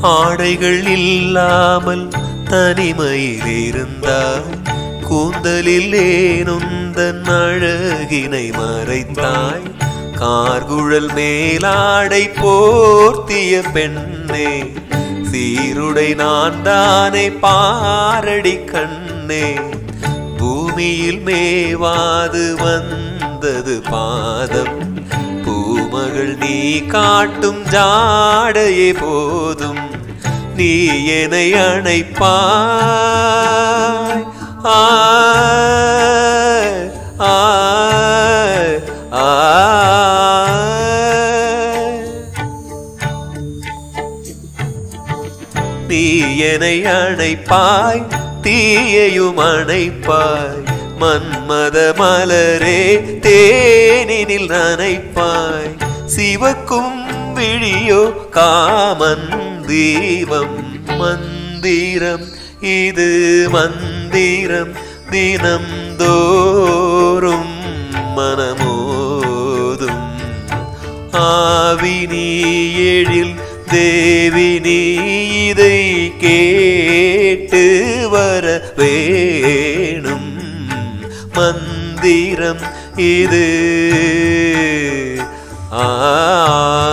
ஆடைகள் இல்லாமல் தனிமையில் இருந்தாய் கூந்தலில் ஏனுந்தன் அழகினை மறைத்தாய் கார்குழல் மேலாடை போர்த்திய பெண்ணே சீருடை நான் தானே பாரடி கண்ணே பூமியில் மேவாது வந்தது பாதம் பூமகள் நீ காட்டும் ஜாடையே போதும் நீ என்னை அணைப்பாய் ஆய், ஆய், ஆய். நீ என்னை அணைப்பாய் தீயையும் அணைப்பாய் மன்மத மலரே தேனினில் நனைப்பாய் சிவக்கும் விழியோ காமன் தீபம் மந்திரம் இது மந்திரம் தினம் தோறும் மனமோதும் ஆவினி எழில் தேவி நீ இதை கேட்டு வர வேணும் மந்திரம் இது ஆ